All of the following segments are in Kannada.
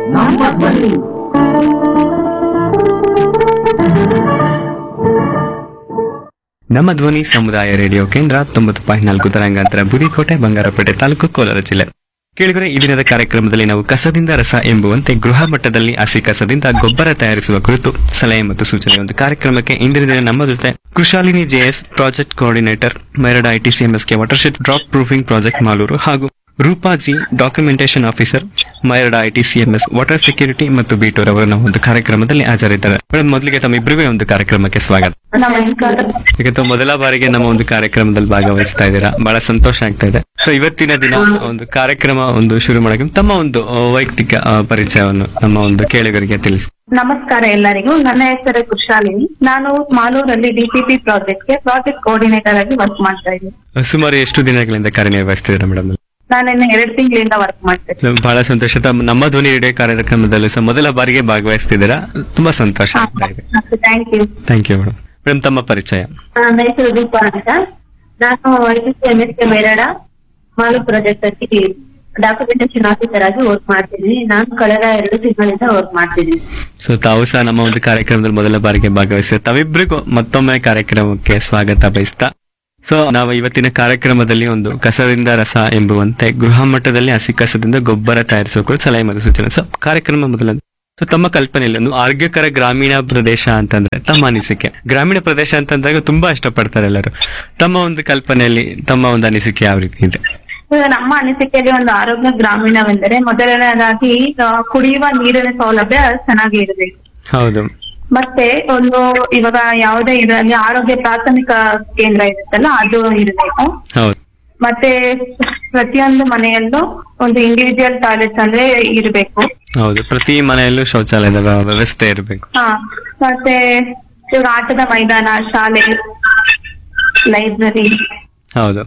ನಮ್ಮ ಧ್ವನಿ ನಮ್ಮ ಧ್ವನಿ ಸಮುದಾಯ ರೇಡಿಯೋ ಕೇಂದ್ರ ತೊಂಬತ್ತು ಪಾಯಿಂಟ್ ನಾಲ್ಕು ತರಂಗಾಂತರ ಬುದಿಕೋಟೆ ಬಂಗಾರಪೇಟೆ ತಾಲೂಕು ಕೋಲಾರ ಜಿಲ್ಲೆ ಕೇಳಿದರೆ ಈ ದಿನದ ಕಾರ್ಯಕ್ರಮದಲ್ಲಿ ನಾವು ಕಸದಿಂದ ರಸ ಎಂಬುವಂತೆ ಗೃಹ ಮಟ್ಟದಲ್ಲಿ ಹಸಿ ಕಸದಿಂದ ಗೊಬ್ಬರ ತಯಾರಿಸುವ ಕುರಿತು ಸಲಹೆ ಮತ್ತು ಸೂಚನೆ ಒಂದು ಕಾರ್ಯಕ್ರಮಕ್ಕೆ ಇಂದಿನ ದಿನ ನಮ್ಮ ಜೊತೆ Krushalini JS project coordinator Myrada ಐಟಿಸಿಎಂಎಸ್ಗೆ watershed drought proofing project Malur ಹಾಗೂ Roopa G documentation officer Myrada ITCMS water security ಮತ್ತು ಬೀಟೂರ್ ಅವರು ನಮ್ಮ ಒಂದು ಕಾರ್ಯಕ್ರಮದಲ್ಲಿ ಹಾಜರಿದ್ದಾರೆ ಮೇಡಮ್ ಮೊದಲಿಗೆ ತಮ್ಮಿಬ್ಬರಿಗೂ ಒಂದು ಕಾರ್ಯಕ್ರಮಕ್ಕೆ ಸ್ವಾಗತ ನಮಸ್ಕಾರ ಇವತ್ತು ಮೊದಲ ಬಾರಿಗೆ ನಮ್ಮ ಒಂದು ಕಾರ್ಯಕ್ರಮದಲ್ಲಿ ಭಾಗವಹಿಸ್ತಾ ಇದ್ದೀರಾ ಬಹಳ ಸಂತೋಷ ಆಗ್ತಾ ಇದೆ ಸೊ ಇವತ್ತಿನ ದಿನ ಒಂದು ಕಾರ್ಯಕ್ರಮ ಒಂದು ಶುರು ಮಾಡಕ್ಕೆ ತಮ್ಮ ಒಂದು ಆ, ವೈಯಕ್ತಿಕ ಆ, ಪರಿಚಯವನ್ನು ನಮ್ಮ ಒಂದು ಕೇಳುಗರಿಗೆ ತಿಳಿಸಿ ನಮಸ್ಕಾರ ಎಲ್ಲರಿಗೂ ನನ್ನ ಹೆಸರು ಕುಶಾಲಿನಿ ನಾನು ಮಾಲೂರಲ್ಲಿ ಡಿಪಿಪಿ ಪ್ರಾಜೆಕ್ಟ್ ಗೆ ಪ್ರಾಜೆಕ್ಟ್ ಕೋಆರ್ಡಿನೇಟರ್ ಆಗಿ ವರ್ಕ್ ಮಾಡ್ತಾ ಇದ್ದೀನಿ ಸುಮಾರು ಎಷ್ಟು ದಿನಗಳಿಂದ ಕಾರ್ಯನಿರ್ವಹಿಸ್ತಿದ್ದೀರಾ ಮೇಡಮ್ ನಾನು ಇನ್ನು ಎರಡು ತಿಂಗಳಿಂದ ವರ್ಕ್ ಮಾಡ್ತಾ ಇದ್ದೀನಿ ಬಹಳ ಸಂತೋಷ ತಮ್ಮ ನಮ್ಮ ಧ್ವನಿ ರೇಡಿಯೋ ಕಾರ್ಯಕ್ರಮದಲ್ಲೂ ಸಹ ಮೊದಲ ಬಾರಿಗೆ ಭಾಗವಹಿಸ್ತಿದ್ದೀರಾ ತುಂಬಾ ಸಂತೋಷ ಆಗ್ತಾ ಇದೆ thank you thank you madam madam ತಮ್ಮ ಪರಿಚಯ ನನ್ನ ಹೆಸರು ರೂಪಾ ಅಂತ ನಾನು M S K Myrada Malur project ಅಲ್ಲಿ ಡಾಕ್ಯುಮೆಂಟೇಶನ್ ಆಫೀಸರ್ ಆಗಿ ವರ್ಕ್ ಮಾಡ್ತಿದ್ದೀನಿ ನಾನು ಕಳೆದ ಎರಡು ತಿಂಗಳಿಂದ ವರ್ಕ್ ಮಾಡ್ತಿದ್ದೀನಿ ಸೊ ತಾವು ಸಹ ನಮ್ಮ ಒಂದು ಕಾರ್ಯಕ್ರಮದಲ್ಲಿ ಮೊದಲ ಬಾರಿಗೆ ಭಾಗವಹಿಸಿದ ತಾವಿಬ್ಬರಿಗೂ ಮತ್ತೊಮ್ಮೆ ಕಾರ್ಯಕ್ರಮಕ್ಕೆ ಸ್ವಾಗತ ಬಯಸ್ತಾ ಸೊ ನಾವು ಇವತ್ತಿನ ಕಾರ್ಯಕ್ರಮದಲ್ಲಿ ಒಂದು ಕಸದಿಂದ ರಸ ಎಂಬುವಂತೆ ಗೃಹ ಮಟ್ಟದಲ್ಲಿ ಹಸಿ ಕಸದಿಂದ ಗೊಬ್ಬರ ತಯಾರಿಸುವ ಕುರಿತು ಸಲಹೆ ಮತ್ತು ಸೂಚನೆ ಸೊ ಕಾರ್ಯಕ್ರಮ ಮೊದಲ ಸೊ ತಮ್ಮ ಕಲ್ಪನೆಯಲ್ಲಿ ಒಂದು ಆರೋಗ್ಯಕರ ಗ್ರಾಮೀಣ ಪ್ರದೇಶ ಅಂತಂದ್ರೆ ತಮ್ಮ ಅನಿಸಿಕೆ ಗ್ರಾಮೀಣ ಪ್ರದೇಶ ಅಂತಂದಾಗ ತುಂಬಾ ಇಷ್ಟಪಡ್ತಾರೆ ಎಲ್ಲರೂ ತಮ್ಮ ಒಂದು ಕಲ್ಪನೆಯಲ್ಲಿ ತಮ್ಮ ಒಂದು ಅನಿಸಿಕೆ ಯಾವ ರೀತಿ ಇದೆ ಈಗ ನಮ್ಮ ಅನಿಸಿಕೆಯಲ್ಲಿ ಒಂದು ಆರೋಗ್ಯ ಗ್ರಾಮೀಣವೆಂದರೆ ಮೊದಲನೇದಾಗಿ ಆ, ಕುಡಿಯುವ ನೀರಿನ ಸೌಲಭ್ಯ ಚೆನ್ನಾಗಿ ಇರಬೇಕು ಹೌದು ಮತ್ತೆ ಒಂದು ಇವಾಗ ಯಾವುದೇ ಇದರಲ್ಲಿ ಆರೋಗ್ಯ ಪ್ರಾಥಮಿಕ ಕೇಂದ್ರ ಇರುತ್ತಲ್ಲ ಅದು ಇರಬೇಕು ಹೌದು ಮತ್ತೆ ಪ್ರತಿಯೊಂದು ಮನೆಯಲ್ಲೂ ಒಂದು ಇಂಡಿವಿಜುವಲ್ ಟಾಯ್ಲೆಟ್ಸ್ ಅಂದ್ರೆ ಇರಬೇಕು ಹೌದು ಪ್ರತಿ ಮನೆಯಲ್ಲೂ ಶೌಚಾಲಯದ ವ್ಯ- ವ್ಯವಸ್ಥೆ ಇರಬೇಕು ಹಾ ಮತ್ತೆ ಇವಾಗ ಆಟದ ಮೈದಾನ ಶಾಲೆ ಲೈಬ್ರರಿ ಹೌದು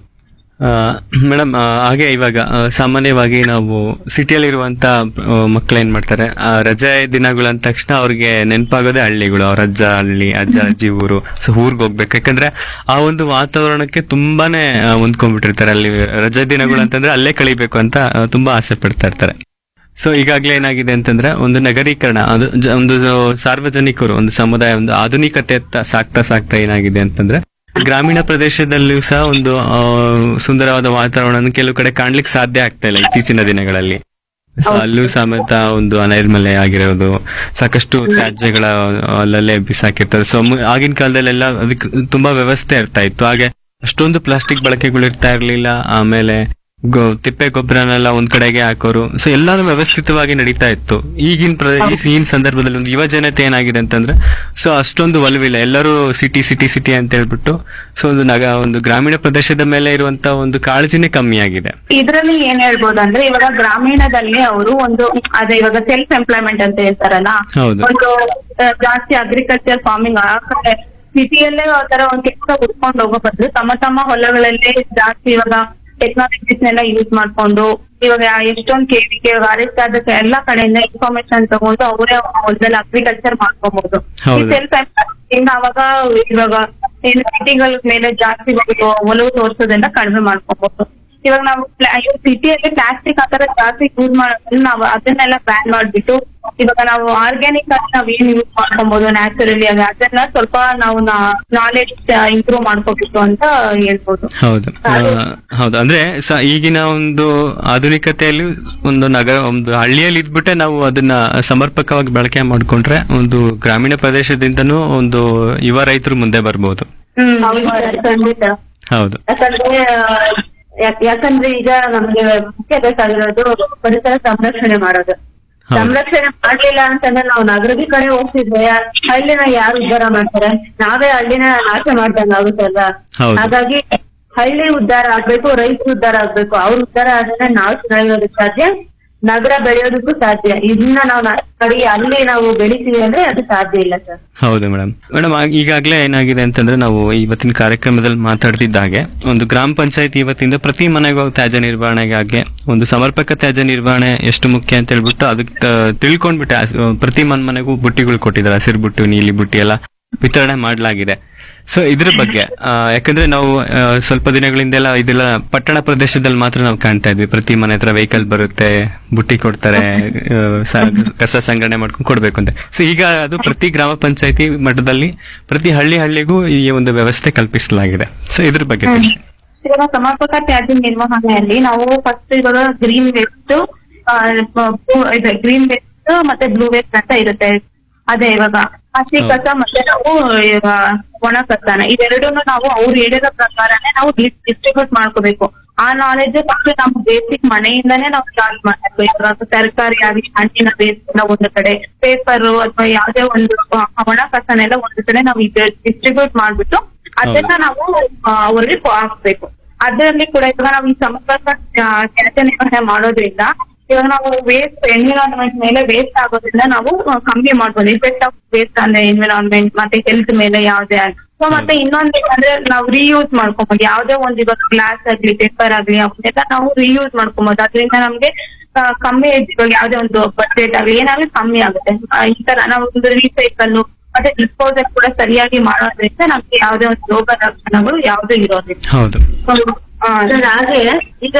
ಮೇಡಮ್ ಹಾಗೆ ಇವಾಗ ಆ, ಸಾಮಾನ್ಯವಾಗಿ ನಾವು ಸಿಟಿಯಲ್ಲಿರುವಂತ ಮಕ್ಳು ಏನ್ ಮಾಡ್ತಾರೆ ಆ, ರಜೆ ದಿನಗಳು ಅಂದ ತಕ್ಷಣ ಅವ್ರಿಗೆ ನೆನಪಾಗೋದೇ ಹಳ್ಳಿಗಳು ಅವ್ರ ಅಜ್ಜ ಹಳ್ಳಿ ಅಜ್ಜ ಅಜ್ಜಿ ಊರು ಸೊ ಊರ್ಗ್ ಹೋಗ್ಬೇಕು ಯಾಕಂದ್ರೆ ಆ ಒಂದು ವಾತಾವರಣಕ್ಕೆ ತುಂಬಾನೇ ಆ, ಹೊಂದ್ಕೊಂಡ್ಬಿಟ್ಟಿರ್ತಾರೆ ಅಲ್ಲಿ ರಜೆ ದಿನಗಳು ಅಂತಂದ್ರೆ ಅಲ್ಲೇ ಕಳಿಬೇಕು ಅಂತ ಆ, ತುಂಬಾ ಆಸೆ ಪಡ್ತಾ ಇರ್ತಾರೆ ಸೊ ಈಗಾಗಲೇ ಏನಾಗಿದೆ ಅಂತಂದ್ರೆ ಒಂದು ನಗರೀಕರಣ ಅದು ಜ- ಒಂದು ಸಾರ್ವಜನಿಕರು ಒಂದು ಸಮುದಾಯ ಒಂದು ಆಧುನಿಕತೆ ಸಾಕ್ತಾ ಸಾಕ್ತಾ ಏನಾಗಿದೆ ಅಂತಂದ್ರೆ ಗ್ರಾಮೀಣ ಪ್ರದೇಶದಲ್ಲಿಯೂ ಸಹ ಒಂದು ಆ, ಸುಂದರವಾದ ವಾತಾವರಣ ಕೆಲವು ಕಡೆ ಕಾಣ್ಲಿಕ್ಕೆ ಸಾಧ್ಯ ಆಗ್ತಾ ಇಲ್ಲ ಇತ್ತೀಚಿನ ದಿನಗಳಲ್ಲಿ ಸೊ ಅಲ್ಲೂ ಸಮೇತ ಒಂದು ಅನೈರ್ಮಲ್ಯ ಆಗಿರೋದು ಸಾಕಷ್ಟು ತ್ಯಾಜ್ಯಗಳ ಅಲ್ಲಲ್ಲೇ ಬಿಸಾಕಿರ್ತಾರೆ ಸೊ ಮು- ಆಗಿನ ಕಾಲದಲ್ಲೆಲ್ಲ ಅದಕ್ಕೆ ತುಂಬಾ ವ್ಯವಸ್ಥೆ ಇರ್ತಾ ಇತ್ತು ಹಾಗೆ ಅಷ್ಟೊಂದು ಪ್ಲಾಸ್ಟಿಕ್ ಬಳಕೆಗಳು ಇರ್ತಾ ಇರ್ಲಿಲ್ಲ ಆಮೇಲೆ ಗೊ ತಿಪ್ಪೆ ಗೊಬ್ಬರನೆಲ್ಲ ಒಂದ್ ಕಡೆಗೆ ಹಾಕೋರು ಸೊ ಎಲ್ಲಾನು ವ್ಯವಸ್ಥಿತವಾಗಿ ನಡೀತಾ ಇತ್ತು ಈಗಿನ ಪ್ರ ಈಗಿನ ಸಂದರ್ಭದಲ್ಲಿ ಒಂದು ಯುವ ಜನತೆ ಏನಾಗಿದೆ ಅಂತಂದ್ರೆ ಸೊ ಅಷ್ಟೊಂದು ಒಲವಿಲ್ಲ ಎಲ್ಲರೂ ಸಿಟಿ ಸಿಟಿ ಸಿಟಿ ಅಂತ ಹೇಳ್ಬಿಟ್ಟು ಸೊ ಒಂದು ನಗ ಒಂದು ಗ್ರಾಮೀಣ ಪ್ರದೇಶದ ಮೇಲೆ ಇರುವಂತ ಒಂದು ಕಾಳಜಿನೇ ಕಮ್ಮಿ ಆಗಿದೆ ಇದ್ರಲ್ಲಿ ಏನ್ ಹೇಳ್ಬೋದು ಅಂದ್ರೆ ಇವಾಗ ಗ್ರಾಮೀಣದಲ್ಲಿ ಅವರು ಒಂದು ಅದೇ ಇವಾಗ ಸೆಲ್ಫ್ ಎಂಪ್ಲಾಯ್ಮೆಂಟ್ ಅಂತ ಹೇಳ್ತಾರಲ್ಲ ಹೌದು. ಒಂದು ಆ, ಜಾಸ್ತಿ ಅಗ್ರಿಕಲ್ಚರ್ ಫಾರ್ಮಿಂಗ್ ಆ ಕಡೆ ಸಿಟಿಯಲ್ಲೇ ಆ ತರ ಒಂದ್ ಕೆಲಸ ಹುಡ್ಕೊಂಡು ಹೋಗೋ ಬದಲು ತಮ್ಮ ತಮ್ಮ ಹೊಲಗಳಲ್ಲೇ ಜಾಸ್ತಿ ಇವಾಗ ಟೆಕ್ನಾಲಜೀಸ್ನೆಲ್ಲ ಯೂಸ್ ಮಾಡ್ಕೊಂಡು ಇವಾಗ ಎಷ್ಟೊಂದು ಕೆವಿಗೆ ಅರೆಸ್ಟ್ ಆದ ಎಲ್ಲಾ ಕಡೆಯಿಂದ ಇನ್ಫಾರ್ಮೇಶನ್ ತಗೊಂಡು ಅವರೇ ಹೊಲದಲ್ಲಿ ಅಗ್ರಿಕಲ್ಚರ್ ಮಾಡ್ಕೋಬಹುದು ಈ ಹೌದು. ಸೆಲ್ಫ್ ಇಂದ ಅವಾಗ ಇವಾಗ ಏನು ಸಿಟಿಗಳ ಮೇಲೆ ಜಾಸ್ತಿ ಒಂದು ಒಲವು ತೋರಿಸೋದನ್ನ ಕಡಿಮೆ ಮಾಡ್ಕೋಬಹುದು ಇವಾಗ ನಾವು ಸಿಟಿಯಲ್ಲಿ ಪ್ಲಾಸ್ಟಿಕ್ ಆ ತರ ಜಾಸ್ತಿ ಯೂಸ್ ಮಾಡೋದ್ರಿಂದ ನಾವು ಅದನ್ನೆಲ್ಲ ಬ್ಯಾನ್ ಮಾಡ್ಬಿಟ್ಟು ಇವಾಗ ನಾವು ಆರ್ಗ್ಯಾನಿಕ್ ಆಗಿ ನಾವ್ ಏನ್ ಯೂಸ್ ಮಾಡ್ಕೊಬಹುದು ನ್ಯಾಚುರಲಿ ಆಗಿ ಅದನ್ನ ಸ್ವಲ್ಪ ನಾವು ನಾಲೆಡ್ಜ್ ಇಂಪ್ರೂವ್ ಮಾಡ್ಕೋಬೇಕು ಅಂತ ಹೇಳ್ಬೋದು ಹೌದು ಆ, ಹೌದು ಅಂದ್ರೆ ಸ ಈಗಿನ ಒಂದು ಆಧುನಿಕತೆಯಲ್ಲಿ ಒಂದು ನಗರ ಒಂದು ಹಳ್ಳಿಯಲ್ಲಿ ಇದ್ಬಿಟ್ಟೆ ನಾವು ಅದನ್ನ ಸಮರ್ಪಕವಾಗಿ ಬಳಕೆ ಮಾಡ್ಕೊಂಡ್ರೆ ಒಂದು ಗ್ರಾಮೀಣ ಪ್ರದೇಶದಿಂದನೂ ಒಂದು ಯುವ ರೈತರು ಮುಂದೆ ಬರ್ಬೋದು ಹ್ಮ್ ಖಂಡಿತ ಹೌದು ಯಾಕಂದ್ರೆ ಆ, ಯಾಕ್- ಯಾಕಂದ್ರೆ ಈಗ ನಮ್ಗೆ ಮುಖ್ಯ ಬೇಕಾಗಿರೋದು ಪರಿಸರ ಸಂರಕ್ಷಣೆ ಮಾಡೋದು ಹೌದು. ಸಂರಕ್ಷಣೆ ಮಾಡ್ಲಿಲ್ಲ ಅಂತಂದ್ರೆ ನಾವು ನಗರದ ಕಡೆ ಹೋಗ್ತಿದ್ವಿ ಹಳ್ಳಿನ ಯಾರು ಉದ್ಧಾರ ಮಾಡ್ತಾರೆ ನಾವೇ ಹಳ್ಳಿನ ನಾಶ ಮಾಡ್ದಂಗ ಆಗುತ್ತಲ್ಲ ಹೌದು. ಹಾಗಾಗಿ ಹಳ್ಳಿ ಉದ್ಧಾರ ಆಗ್ಬೇಕು ರೈತರು ಉದ್ಧಾರ ಆಗ್ಬೇಕು ಅವ್ರು ಉದ್ಧಾರ ಆದ್ರೆ ನಾವು ಚೆನ್ನಾಗಿರೋದಕ್ಕೆ ಸಾಧ್ಯ ನಗರ ಬೆಳೆಯೋದಕ್ಕೂ ಸಾಧ್ಯ ಇದನ್ನ ನಾವು ನ- ಕಡಿ ಅಲ್ಲಿ ನಾವು ಬೆಳಿತೀವಿ ಅಂದ್ರೆ ಅದು ಸಾಧ್ಯ ಇಲ್ಲ ಸರ್ ಹೌದು ಮೇಡಮ್ ಮೇಡಮ್ ಈಗಾಗಲೇ ಏನಾಗಿದೆ ಅಂತಂದ್ರೆ ನಾವು ಇವತ್ತಿನ ಕಾರ್ಯಕ್ರಮದಲ್ಲಿ ಮಾತಾಡ್ತಿದ್ದಾಗೆ ಒಂದು ಗ್ರಾಮ ಪಂಚಾಯತ್ ಇವತ್ತಿಂದ ಪ್ರತಿ ಮನೆಗೂ ಹೋಗಿ ತ್ಯಾಜ್ಯ ನಿರ್ವಹಣೆಗಾಗಿ ಒಂದು ಸಮರ್ಪಕ ತ್ಯಾಜ್ಯ ನಿರ್ವಹಣೆ ಎಷ್ಟು ಮುಖ್ಯ ಅಂತ ಹೇಳ್ಬಿಟ್ಟು ಅದಕ್ಕೆ ತ- ತಿಳ್ಕೊಂಡ್ಬಿಟ್ಟೆ ಆ- ಪ್ರತಿ ಮನ್ ಮನೆಗೂ ಬುಟ್ಟಿಗಳು ಕೊಟ್ಟಿದ್ದಾರೆ ಹಸಿರು ಬುಟ್ಟಿ ನೀಲಿ ಬುಟ್ಟಿ ಎಲ್ಲ ವಿತರಣೆ ಮಾಡಲಾಗಿದೆ ಸೊ ಇದ್ರ ಬಗ್ಗೆ ಆ, ಯಾಕಂದ್ರೆ ನಾವು ಆ, ಸ್ವಲ್ಪ ದಿನಗಳಿಂದೆಲ್ಲ ಇದೆಲ್ಲ ಪಟ್ಟಣ ಪ್ರದೇಶದಲ್ಲಿ ಮಾತ್ರ ನಾವು ಕಾಣ್ತಾ ಇದ್ವಿ ಪ್ರತಿ ಮನೆ ಹತ್ರ ವೆಹಿಕಲ್ ಬರುತ್ತೆ ಬುಟ್ಟಿ ಕೊಡ್ತಾರೆ ಆ, ಸ- ಕಸ ಸಂಗ್ರಹಣೆ ಮಾಡ್ಕೊಂಡು ಕೊಡ್ಬೇಕು ಅಂತ ಸೊ ಈಗ ಅದು ಪ್ರತಿ ಗ್ರಾಮ ಪಂಚಾಯತಿ ಮಟ್ಟದಲ್ಲಿ ಪ್ರತಿ ಹಳ್ಳಿ ಹಳ್ಳಿಗೂ ಈ ಒಂದು ವ್ಯವಸ್ಥೆ ಕಲ್ಪಿಸಲಾಗಿದೆ ಸೊ ಇದ್ರ ಬಗ್ಗೆ ತಿಳಿಸಿ. ಇವಾಗ ಸಮರ್ಪಕ ತ್ಯಾಜ್ಯ ನಿರ್ವಹಣೆಯಲ್ಲಿ ನಾವು ಫಸ್ಟ್ ಇವಾಗ ಗ್ರೀನ್ ವೇಸ್ಟ್ ಇದೆ ಗ್ರೀನ್ ವೇಸ್ಟ್ ಮತ್ತೆ ಬ್ಲೂ ವೇಸ್ಟ್ ಅಂತ ಇರುತ್ತೆ ಅದೇ ಇವಾಗ ಹಸಿ ಹೌದು. ಕಸ ಮತ್ತೆ ನಾವು ಇವಾಗ ಒಣ ಕಸನ ಇವೆರಡನ್ನು ನಾವು ಅವ್ರು ಹೇಳಿರೋ ಪ್ರಕಾರನೇ ನಾವು ಡಿಸ್ಟ್ರಿಬ್ಯೂಟ್ ಮಾಡ್ಕೋಬೇಕು ಆ ನಾಲೆಜ್ ಫಸ್ಟ್ ನಮ್ಮ ಬೇಸಿಕ್ ಮನೆಯಿಂದಾನೇ ನಾವು ಸ್ಟಾರ್ಟ್ ಮಾಡ್ಬೇಕು ಇವಾಗ ತರಕಾರಿ ಆಗಲಿ ಹಣ್ಣಿನ ವೇಸ್ಟ್ ಒಂದು ಕಡೆ ಪೇಪರ್ ಅಥವಾ ಯಾವ್ದೇ ಒಂದು ಆ, ಒಣ ಕಸನೆಲ್ಲ ಒಂದು ಕಡೆ ನಾವು ಡಿಸ್ಟ್ರಿಬ್ಯೂಟ್ ಮಾಡ್ಬಿಟ್ಟು ಅದನ್ನ ನಾವು ಆ, ಅವ್ರಿಗೆ ಹಾಕ್ಬೇಕು ಅದರಲ್ಲಿ ಕೂಡ ಇವಾಗ ನಾವು ಈ ಸಮರ್ಪಕ ಕೆಲಸ ನಿರ್ವಹಣೆ ಮಾಡೋದ್ರಿಂದ ಇವಾಗ ನಾವು ವೇಸ್ಟ್ ಎನ್ವಿರಾನ್ಮೆಂಟ್ ಮೇಲೆ ವೇಸ್ಟ್ ಆಗೋದ್ರಿಂದ ನಾವು ಆ, ಕಮ್ಮಿ ಮಾಡ್ಬೋದು ಇಫೆಕ್ಟ್ ಆಫ್ ವೇಸ್ಟ್ ಅಂದ್ರೆ ಎನ್ವಿರಾನ್ಮೆಂಟ್ ಮತ್ತೆ ಹೆಲ್ತ್ ಮೇಲೆ ಯಾವ್ದೇ ಆಗ್ಲಿ ಸೊ ಮತ್ತೆ ಇನ್ನೊಂದು ಅಂದ್ರೆ ನಾವು ರೀಯೂಸ್ ಮಾಡ್ಕೊಬೋದು ಯಾವ್ದೇ ಒಂದು ಇವಾಗ ಗ್ಲಾಸ್ ಆಗ್ಲಿ ಪೇಪರ್ ಆಗ್ಲಿ ಅವನ್ನೆಲ್ಲ ನಾವು ರೀಯೂಸ್ ಮಾಡ್ಕೊಬೋದು ಅದರಿಂದ ನಮ್ಗೆ ಆ, ಕಮ್ಮಿ ಇವಾಗ ಯಾವ್ದೇ ಒಂದು ಬಜೆಟ್ ಆಗ್ಲಿ ಏನಾಗ್ಲಿ ಕಮ್ಮಿ ಆಗುತ್ತೆ ಆ, ಈ ತರ ನಾವು ಒಂದು ರೀಸೈಕಲ್ ಮತ್ತೆ ಡಿಸ್ಪೋಸಲ್ ಕೂಡ ಸರಿಯಾಗಿ ಮಾಡೋದ್ರಿಂದ ನಮ್ಗೆ ಯಾವ್ದೇ ಒಂದು ರೋಗ ಲಕ್ಷಣಗಳು ಯಾವ್ದು ಇರೋದಿಲ್ಲ ಹೌದು ಆ, ಸರ್ ಹಾಗೆ ಈಗ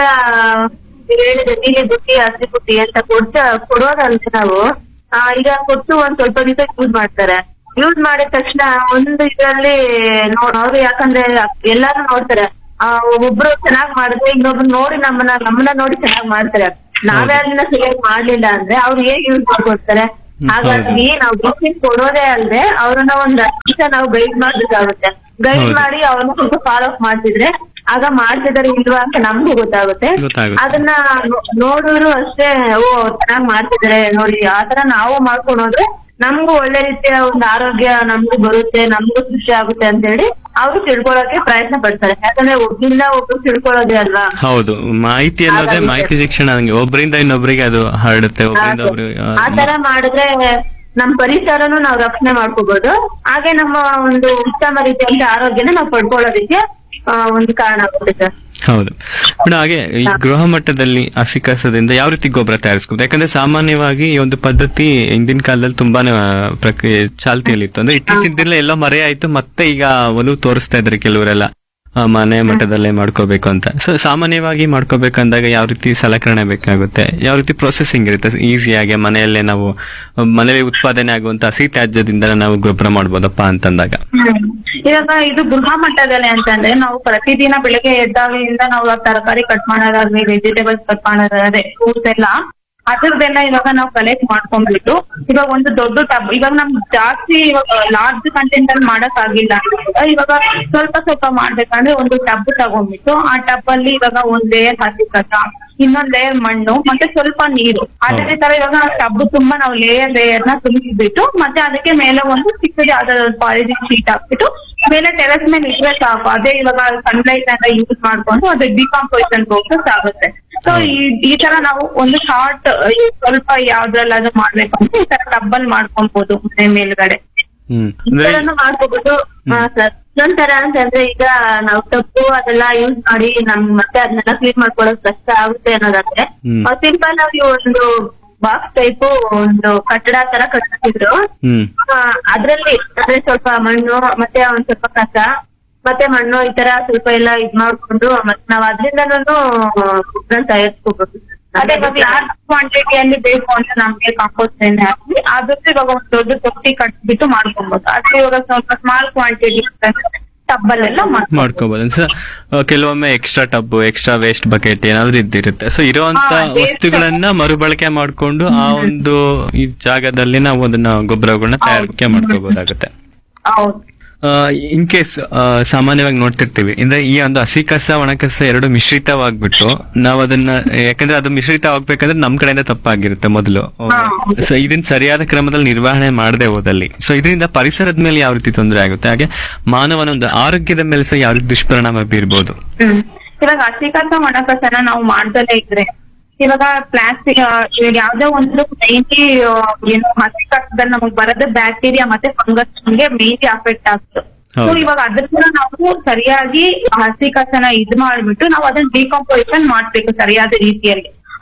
ನೀವು ಹೇಳಿದ್ರೆ ನೀಲಿ ಬುಟ್ಟಿ ಹಸಿ ಬುಟ್ಟಿ ಅಂತ ಕೊಡ್ತ ಕೊಡೋದಂದ್ರೆ ನಾವು ಆ, ಈಗ ಕೊಟ್ಟು ಒಂದ್ ಸ್ವಲ್ಪ ದಿವಸ ಯೂಸ್ ಮಾಡ್ತಾರೆ ಯೂಸ್ ಮಾಡಿದ ತಕ್ಷಣ ಒಂದು ಇದರಲ್ಲಿ ನೋಡ್ ಅವ್ರು ಯಾಕಂದ್ರೆ ಎಲ್ಲಾರು ನೋಡ್ತಾರೆ ಆ ಒಬ್ರು ಚೆನ್ನಾಗ್ ಮಾಡಿದ್ರೆ ಇನ್ನೊಬ್ರು ನೋಡಿ ನಮ್ಮನ್ನ ನಮ್ಮನ್ನ ನೋಡಿ ಚೆನ್ನಾಗ್ ಮಾಡ್ತಾರೆ ನಾವೇ ಅದನ್ನ ಸರಿಯಾಗಿ ಮಾಡ್ಲಿಲ್ಲ ಅಂದ್ರೆ ಅವ್ರು ಹೇಗ್ ಯೂಸ್ ಮಾಡ್ಕೊಡ್ತಾರೆ ಹಾಗಾಗಿ ನಾವು ಗಿಫ್ಟ್ ಕೊಡೋದೇ ಅಲ್ಲದೆ ಅವ್ರನ್ನ ಒಂದ್ ನಿಮಿಷ ನಾವು ಗೈಡ್ ಮಾಡ್ಬೇಕಾಗುತ್ತೆ ಗೈಡ್ ಹೌದು. ಮಾಡಿ ಅವ್ರನ್ನ ಸ್ವಲ್ಪ ಫಾಲೋ ಅಪ್ ಮಾಡ್ತಿದ್ರೆ ಆಗ ಮಾಡ್ತಿದಾರೆ ಇಲ್ವಾ ಅಂತ ನಮ್ಗೂ ಗೊತ್ತಾಗುತ್ತೆ ಗೊತ್ತಾಗುತ್ತೆ. ಅದನ್ನ ನೋ- ನೋಡೋರು ಅಷ್ಟೇ ಓ ಚೆನ್ನಾಗ್ ಮಾಡ್ತಿದಾರೆ ನೋಡಿ ಆತರ ನಾವು ಮಾಡ್ಕೊಂಡು ಹೋದ್ರೆ ನಮ್ಗೂ ಒಳ್ಳೆ ರೀತಿಯ ಒಂದು ಆರೋಗ್ಯ ನಮ್ಗೂ ಬರುತ್ತೆ ನಮ್ಗೂ ಖುಷಿ ಆಗುತ್ತೆ ಅಂತ ಹೇಳಿ ಅವರು ತಿಳ್ಕೊಳಕ್ಕೆ ಪ್ರಯತ್ನ ಪಡ್ತಾರೆ ಯಾಕಂದ್ರೆ ಒಬ್ರಿಂದ ಒಬ್ರು ತಿಳ್ಕೊಳ್ಳೋದೇ ಅಲ್ವಾ ಹೌದು ಮಾಹಿತಿ ಅನ್ನೋದೇ ಹಾಗಾಗಿ ಮಾಹಿತಿ ಶಿಕ್ಷಣ ಹಂಗೆ ಒಬ್ಬರಿಂದ ಇನ್ನೊಬ್ಬರಿಗೆ ಅದು ಹರಡುತ್ತೆ ಒಬ್ಬರಿಂದ ಒಬ್ರು ಆ ತರ ಮಾಡಿದ್ರೆ ನಮ್ ಪರಿಸರನು ನಾವು ರಕ್ಷಣೆ ಮಾಡ್ಕೋಬಹುದು ಹಾಗೆ ನಮ್ಮ ಒಂದು ಉತ್ತಮ ರೀತಿಯಾದ ಆರೋಗ್ಯನ ನಾವು ಪಡ್ಕೊಳ್ಳೋದಕ್ಕೆ ಆ, ಒಂದು ಕಾರಣ ಆಗುತ್ತೆ ಸರ್ ಹೌದು ಮೇಡಮ್ ಹಾಗೆ ಈ ಗೃಹ ಮಟ್ಟದಲ್ಲಿ ಹಸಿ ಕಸದಿಂದ ಯಾವ ರೀತಿ ಗೊಬ್ಬರ ತಯಾರಿಸ್ಬೋದು ಯಾಕಂದ್ರೆ ಸಾಮಾನ್ಯವಾಗಿ ಈ ಒಂದು ಪದ್ಧತಿ ಹಿಂದಿನ ಕಾಲದಲ್ಲಿ ತುಂಬಾನೇ ಆ, ಪ್ರಕ್ರಿಯೆ ಚಾಲ್ತಿಯಲ್ಲಿತ್ತು ಅಂದ್ರೆ ಇತ್ತೀಚಿನ ದಿನ ಎಲ್ಲ ಮರೆ ಆಯ್ತು ಮತ್ತೆ ಈಗ ಒಲವು ತೋರಿಸ್ತಾ ಇದ್ದಾರೆ ಕೆಲವರೆಲ್ಲ ಆ, ಮನೆ ಮಟ್ಟದಲ್ಲೇ ಮಾಡ್ಕೋಬೇಕು ಅಂತ ಸೊ ಸಾಮಾನ್ಯವಾಗಿ ಮಾಡ್ಕೋಬೇಕಂದಾಗ ಯಾವ ರೀತಿ ಸಲಕರಣೆ ಬೇಕಾಗುತ್ತೆ ಯಾವ ರೀತಿ ಪ್ರೊಸೆಸಿಂಗ್ ಇರುತ್ತೆ ಈಸಿಯಾಗಿ ಮನೆಯಲ್ಲೇ ನಾವು ಆ, ಮನೆಯಲ್ಲಿ ಉತ್ಪಾದನೆ ಆಗುವಂತ ಹಸಿ ತ್ಯಾಜ್ಯದಿಂದ ನಾವು ಗೊಬ್ಬರ ಮಾಡ್ಬೋದಪ್ಪ ಅಂತಂದಾಗ ಹ್ಮ್. ಇವಾಗ ಇದು ಗೃಹ ಮಟ್ಟದಲ್ಲಿ ಅಂತಂದ್ರೆ ನಾವು ಪ್ರತಿದಿನ ಬೆಳಗ್ಗೆ ಎದ್ದಾಗಿಂದ ನಾವು ತರಕಾರಿ ಕಟ್ ಮಾಡೋದಾಗ್ಲಿ ವೆಜಿಟೇಬಲ್ಸ್ ಕಟ್ ಮಾಡೋದಾದ್ರೆ ಫ್ರೂಟ್ಸ್ ಎಲ್ಲ ಅದ್ರದ್ದೆಲ್ಲ ಇವಾಗ ನಾವು ಕಲೆಕ್ಟ್ ಮಾಡ್ಕೊಂಡ್ಬಿಟ್ಟು ಇವಾಗ ಒಂದು ದೊಡ್ಡ ಟಬ್ ಇವಾಗ ನಮ್ಗೆ ಜಾಸ್ತಿ ಇವಾಗ ಲಾರ್ಜ್ ಕಂಟೆಂಟ್ ಅಲ್ಲಿ ಮಾಡಕ್ ಆಗಿಲ್ಲ ಅಂದ್ರೆ ಇವಾಗ ಸ್ವಲ್ಪ ಸ್ವಲ್ಪ ಮಾಡ್ಬೇಕಂದ್ರೆ ಒಂದು ಟಬ್ ತಗೊಂಡ್ಬಿಟ್ಟು ಆ ಟಬ್ ಅಲ್ಲಿ ಇವಾಗ ಒಂದ್ ಲೇಯರ್ ಹಸಿ ಕಸ ಇನ್ನೊಂದ್ ಲೇಯರ್ ಮಣ್ಣು ಮತ್ತೆ ಸ್ವಲ್ಪ ನೀರು ಅದೇ ತರ ಇವಾಗ ಟಬ್ ತುಂಬಾ ನಾವು ಲೇಯರ್ ಲೇಯರ್ ನ ತುಂಬಿಸ್ಬಿಟ್ಟು ಮತ್ತೆ ಅದಕ್ಕೆ ಮೇಲೆ ಒಂದು ಚಿಕ್ಕದು ಯಾವ್ದಾದ್ರು ಪಾಲಿಥಿನ್ ಶೀಟ್ ಹಾಕ್ಬಿಟ್ಟು ಮೇಲೆ ಟೆರೆಸ್ ಮೇಲೆ ಇಟ್ರೆ ಸಾಕು ಅದೇ ಇವಾಗ ಸನ್ಲೈಟ್ ಅಂತ ಯೂಸ್ ಮಾಡ್ಕೊಂಡು ಅದು ಡಿಕಾಂಪೋಸಿಷನ್ ಪ್ರೋಸೆಸ್ ಆಗುತ್ತೆ ಸೊ ಈ ಈ ತರ ನಾವು ಒಂದು ಶಾರ್ಟ್ ಸ್ವಲ್ಪ ಯಾವ್ದ್ರಲ್ಲಾದ್ರೂ ಮಾಡ್ಬೇಕು ಅಂತ ಈ ತರ ಟಬ್ಬಲ್ ಮಾಡ್ಕೊಬಹುದು ಮನೆ ಮೇಲ್ಗಡೆ ಹ್ಮ್ ಈ ಅಂದ್ರೆ ತರನು ಮಾಡ್ಕೋಬಹುದು ಸರ್ ಇನ್ನೊಂದ್ ತರ ಅಂತಂದ್ರೆ ಈಗ ನಾವು ತಪ್ಪು ಅದೆಲ್ಲ ಯೂಸ್ ಮಾಡಿ ನಮ್ ಮತ್ತೆ ಅದನ್ನೆಲ್ಲ ಕ್ಲೀನ್ ಮಾಡ್ಕೊಳ್ಳೋದು ಕಷ್ಟ ಆಗುತ್ತೆ ಅನ್ನೋದಾದ್ರೆ ಹ್ಮ್. ಸಿಂಪಲ್ ಆಗಿ ಒಂದು ಬಾಕ್ಸ್ ಟೈಪ್ ಒಂದು ಕಟ್ಟಡ ತರ ಕಟ್ಟಿದ್ರು ಹ್ಮ್ ಅದ್ರಲ್ಲಿ ಅಂದ್ರೆ ಸ್ವಲ್ಪ ಮಣ್ಣು ಮತ್ತೆ ಒಂದ್ ಸ್ವಲ್ಪ ಕಸ ಮತ್ತೆ ಮಣ್ಣು ಈ ತರ ಸ್ವಲ್ಪ ಎಲ್ಲ ಇದ್ ಮಾಡ್ಕೊಂಡು ಮತ್ತೆ ನಾವ್ ಅದ್ರಿಂದನೂ ಗೊಬ್ಬರ ತಯಾರಿಸ್ಕೋಬಹುದು ಅದೇ ಇವಾಗ ಲಾರ್ಜ್ ಕ್ವಾಂಟಿಟಿಯಲ್ಲಿ ಬೇಕು ಅಂತ ನಮ್ಗೆ ಕಾಂಪೋಸ್ಟ್ ಎಣ್ಣೆ ಹಾಕಿ ಅದ್ರ ಇವಾಗ ಒಂದು ದೊಡ್ಡ ತೊಟ್ಟಿ ಕಟ್ಬಿಟ್ಟು ಮಾಡ್ಕೊಬಹುದು ಅದ್ರ ಇವಾಗ ಸ್ವಲ್ಪ ಸ್ಮಾಲ್ ಕ್ವಾಂಟಿಟಿ ಟಬ್ಬಲ್ಲೆಲ್ಲ ಮಾಡ್ಬೋದು ಮಾಡ್ಕೋಬಹುದು ಸೊ ಕೆಲವೊಮ್ಮೆ extra tub extra waste bucket ಏನಾದ್ರೂ ಇದ್ದಿರುತ್ತೆ ಸೊ ಇರುವಂತ ಹಾ, waste ವಸ್ತುಗಳನ್ನ ಮರುಬಳಕೆ ಮಾಡ್ಕೊಂಡು ಆ ಒಂದು ಈ ಜಾಗದಲ್ಲಿ ನಾವು ಅದನ್ನ ಗೊಬ್ಬರಗಳನ್ನ ತಯಾರಿಕೆ ಮಾಡ್ಕೋಬಹುದಾಗುತ್ತೆ ಹೌದು ಇನ್ ಕೇಸ್ ಸಾಮಾನ್ಯವಾಗಿ ನೋಡ್ತಿರ್ತೀವಿ ಅಂದ್ರೆ ಈ ಒಂದು ಹಸಿ ಕಸ ಒಣ ಕಸ ಎರಡು ಮಿಶ್ರಿತವಾಗ್ಬಿಟ್ಟು ನಾವು ಅದನ್ನ ಯಾಕಂದ್ರೆ ಅದು ಮಿಶ್ರಿತವಾಗ್ಬೇಕಂದ್ರೆ ನಮ್ ಕಡೆಯಿಂದ ತಪ್ಪಾಗಿರುತ್ತೆ ಮೊದಲು ಸೊ ಇದನ್ನ ಸರಿಯಾದ ಕ್ರಮದಲ್ಲಿ ನಿರ್ವಹಣೆ ಮಾಡದೆ ಹೋದಲ್ಲಿ ಸೊ ಇದರಿಂದ ಪರಿಸರದ ಮೇಲೆ ಯಾವ ರೀತಿ ತೊಂದರೆ ಆಗುತ್ತೆ ಹಾಗೆ ಮಾನವನ ಒಂದು ಆರೋಗ್ಯದ ಮೇಲೆ ಸಹ ಯಾವ ರೀತಿ ದುಷ್ಪರಿಣಾಮ ಬೀರ್ಬೋದು ಹ್ಮ್ ಇವಾಗ ಹಸಿ ಕಸ ಒಣ ಕಸನ ನಾವು ಮಾಡ್ದಲೇ ಇದ್ರೆ ಇವಾಗ ಪ್ಲಾಸ್ಟಿಕ್ ಇವಾಗ ಯಾವ್ದೋ ಒಂದು ಮೈನ್ಲಿ ಏನು ಹಸಿ ಕಸದಲ್ಲಿ ನಮಗ್ ಬರೋದು ಬ್ಯಾಕ್ಟೀರಿಯಾ ಮತ್ತೆ ಫಂಗಸ್ ನಮ್ಗೆ ಮೇನ್ಲಿ ಅಫೆಕ್ಟ್ ಆಗ್ತದೆ ಸೊ ಹೌದು. ಇವಾಗ ಅದನ್ನ ನಾವು ಸರಿಯಾಗಿ ಹಸಿ ಕಸನ ಇದ್ ಮಾಡ್ಬಿಟ್ಟು ನಾವು ಅದನ್ನ ಡಿಕಾಂಪೋಸಿಷನ್ ಮಾಡ್ಬೇಕು ಸರಿಯಾದ ರೀತಿಯಲ್ಲಿ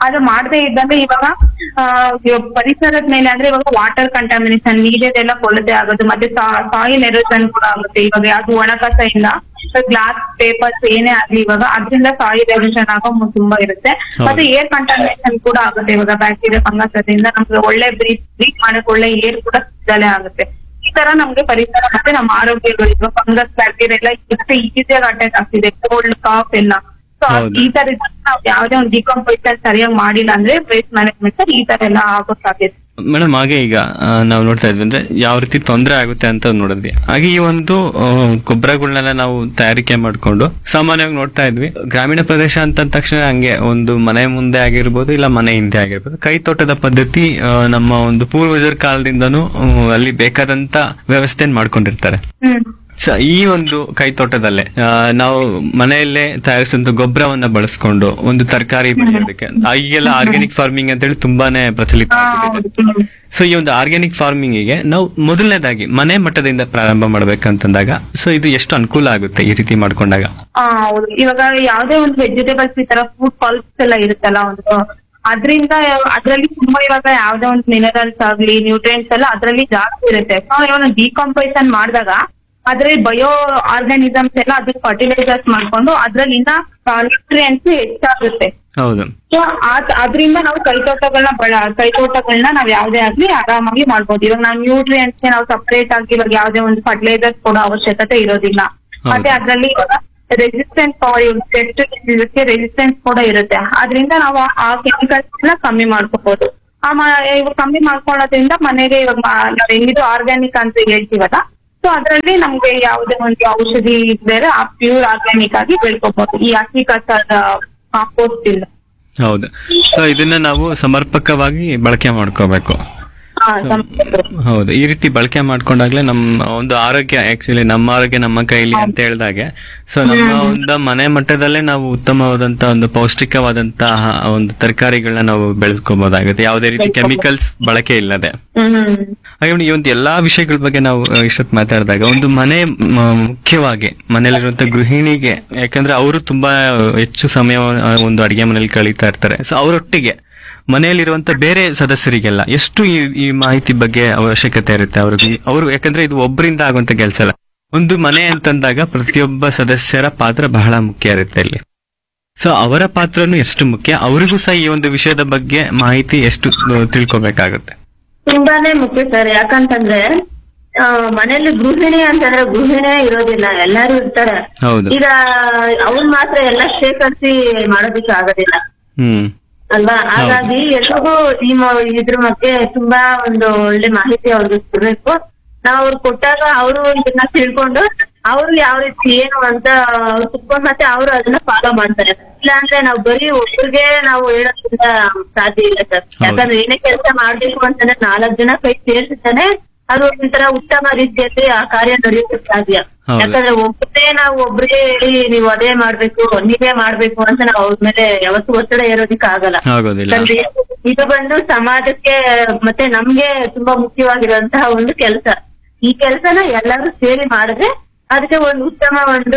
ಅದು ಮಾಡದೇ ಇದ್ದಂಗೆ ಇವಾಗ ಆ, ಇವಾಗ ಪರಿಸರದ ಮೇಲೆ ಅಂದ್ರೆ ಇವಾಗ ವಾಟರ್ ಕಂಟಾಮಿನೇಷನ್ ನೀರಿದೆಲ್ಲ ಕೊಳತೆ ಆಗೋದು ಮತ್ತೆ ಸಾಯಿಲ್ ಎರೋಷನ್ ಕೂಡ ಆಗುತ್ತೆ ಇವಾಗ ಯಾವ್ದು ಒಣ ಕಸದಿಂದ ಗ್ಲಾಸ್ ಪೇಪರ್ಸ್ ಏನೇ ಆಗ್ಲಿ ಇವಾಗ ಅದರಿಂದ ಸಾಯಿಲ್ ಎರೋಷನ್ ಆಗೋ ಮು- ತುಂಬಾ ಇರುತ್ತೆ ಹೌದು. ಮತ್ತೆ ಏರ್ ಕಂಟಾಮಿನೇಷನ್ ಕೂಡ ಆಗುತ್ತೆ ಇವಾಗ ಬ್ಯಾಕ್ಟೀರಿಯಾ ಫಂಗಸ್ ಅದರಿಂದ ನಮ್ಗೆ ಒಳ್ಳೆ ಬ್ರೀತ್ ಬ್ರೀತ್ ಮಾಡಕ್ ಒಳ್ಳೆ ಏರ್ ಕೂಡ ಸಿಗಲೇ ಆಗುತ್ತೆ ಈ ತರ ನಮ್ಗೆ ಪರಿಸರ ಮತ್ತೆ ನಮ್ಮ ಆರೋಗ್ಯಗಳು ಫಂಗಸ್ ಬ್ಯಾಕ್ಟೀರಿಯಾ ಎಲ್ಲ ಎಷ್ಟು ಈಸಿಯಾಗಿ ಅಟ್ಯಾಕ್ ಆಗ್ತಿದೆ ಕೋಲ್ಡ್ ಕಾಫ್ ಎಲ್ಲ ಸೊ ಹೌದು. ಈ ತರ ನಾವು ಯಾವ್ದೇ ಒಂದು ಡಿಕಂಪೋಸರ್ ಸರಿಯಾಗಿ ಮಾಡಿಲ್ಲ ಅಂದ್ರೆ ವೇಸ್ಟ್ ಮ್ಯಾನೇಜ್ಮೆಂಟ್ ಈ ತರ ಎಲ್ಲ ಆಗೋ ಸಾಧ್ಯತೆ ಮೇಡಮ್ ಹಾಗೆ ಈಗ ಆ, ನಾವು ನೋಡ್ತಾ ಇದ್ವಿ ಅಂದ್ರೆ ಯಾವ ರೀತಿ ತೊಂದರೆ ಆಗುತ್ತೆ ಅಂತ ನೋಡಿದ್ವಿ ಹಾಗೆ ಈ ಒಂದು ಆ, ಗೊಬ್ಬರಗಳನ್ನೆಲ್ಲ ನಾವು ತಯಾರಿಕೆ ಮಾಡ್ಕೊಂಡು ಸಾಮಾನ್ಯವಾಗಿ ನೋಡ್ತಾ ಇದ್ವಿ ಗ್ರಾಮೀಣ ಪ್ರದೇಶ ಅಂತ ಅಂದ ತಕ್ಷಣ ಹಂಗೆ ಒಂದು ಮನೆ ಮುಂದೆ ಆಗಿರ್ಬೋದು ಇಲ್ಲ ಮನೆ ಹಿಂದೆ ಆಗಿರ್ಬೋದು ಕೈ ತೋಟದ ಪದ್ಧತಿ ಆ, ನಮ್ಮ ಒಂದು ಪೂರ್ವಜರ ಕಾಲದಿಂದನೂ ಆ, ಅಲ್ಲಿ ಬೇಕಾದಂತ ವ್ಯವಸ್ಥೆನ ಮಾಡ್ಕೊಂಡಿರ್ತಾರೆ ಹ್ಮ್ ಸೊ ಈ ಒಂದು ಕೈ ತೋಟದಲ್ಲೇ ಆ, ನಾವು ಮನೆಯಲ್ಲೇ ತಯಾರಿಸಿದಂತ ಗೊಬ್ಬರವನ್ನ ಬಳಸ್ಕೊಂಡು ಒಂದು ತರಕಾರಿ ಬೆಳೆಯೋದಕ್ಕೆ ಆ, ಈಗೆಲ್ಲ ಆರ್ಗ್ಯಾನಿಕ್ ಫಾರ್ಮಿಂಗ್ ಅಂತೇಳಿ ತುಂಬಾನೇ ಪ್ರಚಲಿತ ಹಾ, ಆಗಿದೆ ಹೌದು. ಹ್ಮ್. ಸೊ ಈ ಒಂದು ಆರ್ಗ್ಯಾನಿಕ್ ಫಾರ್ಮಿಂಗ್ ಗೆ ನಾವು ಮೊದಲನೇದಾಗಿ ಮನೆ ಮಟ್ಟದಿಂದ ಪ್ರಾರಂಭ ಮಾಡ್ಬೇಕಂತಂದಾಗ ಸೊ ಇದು ಎಷ್ಟು ಅನುಕೂಲ ಆಗುತ್ತೆ ಈ ರೀತಿ ಮಾಡ್ಕೊಂಡಾಗ ಆ, ಹೌದು ಇವಾಗ ಯಾವ್ದೇ ಒಂದು ವೆಜಿಟೇಬಲ್ಸ್ ಈ ತರ ಫುಡ್ ಪಲ್ಪ್ಸ್ ಎಲ್ಲ ಇರುತ್ತಲ್ಲ ಒಂದು ಅದ್ರಿಂದ ಅದ್ರಲ್ಲಿ ತುಂಬಾ ಇವಾಗ ಯಾವ್ದೇ ಒಂದು ಮಿನರಲ್ಸ್ ಆಗ್ಲಿ ನ್ಯೂಟ್ರಿಯೆಂಟ್ಸ್ ಎಲ್ಲ ಅದ್ರಲ್ಲಿ ಜಾಸ್ತಿ ಇರುತ್ತೆ ಸೊ ಇವಾಗ ಡಿಕಂಪೋಸಿಷನ್ ಮಾಡಿದಾಗ ಅದ್ರಲ್ಲಿ ಬಯೋ ಆರ್ಗಾನಿಸಮ್ಸ್ ಎಲ್ಲ ಅದಕ್ಕೆ ಫರ್ಟಿಲೈಸರ್ಸ್ ಮಾಡ್ಕೊಂಡು ಅದ್ರಲ್ಲಿಂದ ನ್ಯೂಟ್ರಿಯೆಂಟ್ಸ್ ಹೆಚ್ಚಾಗುತ್ತೆ ಹೌದು ಸೊ ಅದರಿಂದ ನಾವು ಕೈತೋಟಗಳನ್ನ ಬಳ ಕೈತೋಟಗಳನ್ನ ನಾವ್ ಯಾವ್ದೇ ಆಗ್ಲಿ ಆರಾಮಾಗಿ ಮಾಡ್ಬೋದು ಇವಾಗ ನಾವು ನ್ಯೂಟ್ರಿಯೆಂಟ್ಸ್ ನಾವು ಸಪರೇಟ್ ಆಗಿ ಇವಾಗ ಯಾವ್ದೇ ಒಂದು ಫರ್ಟಿಲೈಸರ್ಸ್ ಕೊಡೋ ಅವಶ್ಯಕತೆ ಇರೋದಿಲ್ಲ ಹೌದು. ಮತ್ತೆ ಅದ್ರಲ್ಲಿ ಇವಾಗ ರೆಸಿಸ್ಟೆನ್ಸ್ ಪೆಸ್ಟ್ ಡಿಸೀಸಸ್ಗೆ ರೆಸಿಸ್ಟೆನ್ಸ್ ಕೂಡ ಇರುತ್ತೆ ಅದರಿಂದ ನಾವು ಆ- ಆ ಕೆಮಿಕಲ್ಸ್ ನ ಕಮ್ಮಿ ಮಾಡ್ಕೋಬಹುದು ಆ ಮ- ಇವಾಗ ಕಮ್ಮಿ ಮಾಡ್ಕೊಳ್ಳೋದ್ರಿಂದ ಮನೆಗೆ ಇವಾಗ ಮ- ನಾವ್ ಹೆಂಗಿದ್ರು ಆರ್ಗ್ಯಾನಿಕ್ ಅಂತ ಹೇಳ್ತೀವಲ್ಲ ಸೊ ಅದ್ರಲ್ಲಿ ನಮ್ಗೆ ಯಾವುದೇ ಒಂದು ಔಷಧಿ ಬೇರೆ ಆ ಪ್ಯೂರ್ ಆರ್ಗ್ಯಾನಿಕ್ ಆಗಿ ಬೆಳ್ಕೋಬಹುದು ಈ ಹಸಿ ಕಸದ ಕಾಂಪೋಸ್ಟ್ ಇಲ್ಲ ಹೌದು ಸೊ ಇದನ್ನ ನಾವು ಸಮರ್ಪಕವಾಗಿ ಬಳಕೆ ಮಾಡ್ಕೋಬೇಕು ಹಾ, ಸಂಪತ್ತು. ಹೌದು ಈ ರೀತಿ ಬಳಕೆ ಮಾಡ್ಕೊಂಡಾಗ್ಲೇ ನಮ್ಮ ಒಂದು ಆರೋಗ್ಯ ಆಕ್ಚುಲಿ ನಮ್ಮ ಆರೋಗ್ಯ ನಮ್ಮ ಕೈಲಿ ಅಂತ ಹೇಳಿದಾಗೆ ಸೊ ನಮ್ಮ ಒಂದು ಮನೆ ಮಟ್ಟದಲ್ಲೇ ನಾವು ಉತ್ತಮವಾದಂತ ಒಂದು ಪೌಷ್ಟಿಕವಾದಂತಹ ಒಂದು ತರಕಾರಿಗಳನ್ನ ನಾವು ಬೆಳೆಸ್ಕೋಬಹುದಾಗುತ್ತೆ ಯಾವುದೇ ರೀತಿ ಕೆಮಿಕಲ್ಸ್ ಬಳಕೆ ಇಲ್ಲದೆ ಹ್ಮ್ ಹಾಗೆ ಈ ಒಂದು ಎಲ್ಲಾ ವಿಷಯಗಳ ಬಗ್ಗೆ ನಾವು ಅಹ್, ಇಷ್ಟೊತ್ತು ಮಾತಾಡಿದಾಗ ಒಂದು ಮನೆ ಮ, ಮುಖ್ಯವಾಗಿ ಮನೆಯಲ್ಲಿರುವಂತ ಗೃಹಿಣಿಗೆ ಯಾಕಂದ್ರೆ ಅವರು ತುಂಬಾ ಹೆಚ್ಚು ಸಮಯ ಒಂದು ಅಡಿಗೆ ಮನೆಯಲ್ಲಿ ಕಳೀತಾ ಇರ್ತಾರೆ ಸೊ ಅವರೊಟ್ಟಿಗೆ ಮನೆಯಲ್ಲಿರುವಂತ ಬೇರೆ ಸದಸ್ಯರಿಗೆಲ್ಲ ಎಷ್ಟು ಈ ಈ ಮಾಹಿತಿ ಬಗ್ಗೆ ಅವಶ್ಯಕತೆ ಇರುತ್ತೆ ಅವ್ರಿಗೆ ಅವರು ಯಾಕಂದ್ರೆ ಇದು ಒಬ್ಬರಿಂದ ಆಗುವಂತ ಕೆಲಸ ಅಲ್ಲ ಒಂದು ಮನೆ ಅಂತಂದಾಗ ಪ್ರತಿಯೊಬ್ಬ ಸದಸ್ಯರ ಪಾತ್ರ ಬಹಳ ಮುಖ್ಯ ಇರುತ್ತೆ ಇಲ್ಲಿ ಸೊ ಅವರ ಪಾತ್ರನು ಎಷ್ಟು ಮುಖ್ಯ ಅವರಿಗೂ ಸಹ ಈ ಒಂದು ವಿಷಯದ ಬಗ್ಗೆ ಮಾಹಿತಿ ಎಷ್ಟು ಅಹ್, ತಿಳ್ಕೊಬೇಕಾಗುತ್ತೆ ತುಂಬಾನೇ ಮುಖ್ಯ ಸರ್ ಯಾಕಂತಂದ್ರೆ ಆ, ಮನೇಲಿ ಗೃಹಿಣಿ ಅಂತಂದ್ರೆ ಗೃಹಿಣಿಯೇ ಇರೋದಿಲ್ಲ ಎಲ್ಲಾರು ಇರ್ತಾರೆ ಹೌದು ಈಗ ಅವ್ನ್ ಮಾತ್ರ ಎಲ್ಲ ಶೇಖರಿಸಿ ಮಾಡೋದಕ್ಕೆ ಆಗೋದಿಲ್ಲ ಹ್ಮ್ ಅಲ್ವಾ ಹಾಗಾಗಿ ಎಲ್ರಿಗೂ ಈ ಮ- ಇದ್ರ ಬಗ್ಗೆ ತುಂಬಾ ಒಂದು ಒಳ್ಳೆ ಮಾಹಿತಿ ಅವ್ರಿಗೆ ಕೊಡ್ಬೇಕು ನಾವ್ ಅವ್ರು ಕೊಟ್ಟಾಗ ಅವರು ಇದನ್ನ ತಿಳ್ಕೊಂಡು ಅವ್ರು ಯಾವ ರೀತಿ ಏನು ಅಂತ ಅವ್ರು ತಿಳ್ಕೊಂಡ್ ಮತ್ತೆ ಅವ್ರು ಅದನ್ನ ಫಾಲೋ ಮಾಡ್ತಾರೆ ಇಲ್ಲಾಂದ್ರೆ ನಾವು ಬರೀ ಒಬ್ಬರಿಗೆ ನಾವು ಹೇಳೋದ್ರಿಂದ ಸಾಧ್ಯ ಇಲ್ಲ ಸರ್ ಹೌದು. ಯಾಕಂದ್ರೆ ಏನೇ ಕೆಲಸ ಮಾಡ್ಬೇಕು ಅಂತಂದ್ರೆ ನಾಲ್ಕು ಜನ ಕೈ ಸೇರ್ಸಿದ್ದಾನೆ ಅದು ಒಂಥರ ಉತ್ತಮ ರೀತಿಯಲ್ಲಿ ಆ ಕಾರ್ಯ ನಡೆಯೋಕೆ ಸಾಧ್ಯ ಹೌದು. ಯಾಕಂದ್ರೆ ಒಬ್ಬರೇ ನಾವು ಒಬ್ರಿಗೆ ಹೇಳಿ ನೀವು ಅದೇ ಮಾಡ್ಬೇಕು ನೀವೇ ಮಾಡ್ಬೇಕು ಅಂತ ನಾವು ಅವ್ರ ಮೇಲೆ ಯಾವತ್ತೂ ಒತ್ತಡ ಏರೋದಿಕ್ ಆಗಲ್ಲ ಆಗೋದಿಲ್ಲ ಯಾಕಂದ್ರೆ ಇದು ಬಂದು ಸಮಾಜಕ್ಕೆ ಮತ್ತೆ ನಮ್ಗೆ ತುಂಬಾ ಮುಖ್ಯವಾಗಿರುವಂತಹ ಒಂದು ಕೆಲಸ ಈ ಕೆಲಸನ ಎಲ್ಲರೂ ಸೇರಿ ಮಾಡಿದ್ರೆ ಅದಕ್ಕೆ ಒಂದು ಉತ್ತಮ ಒಂದು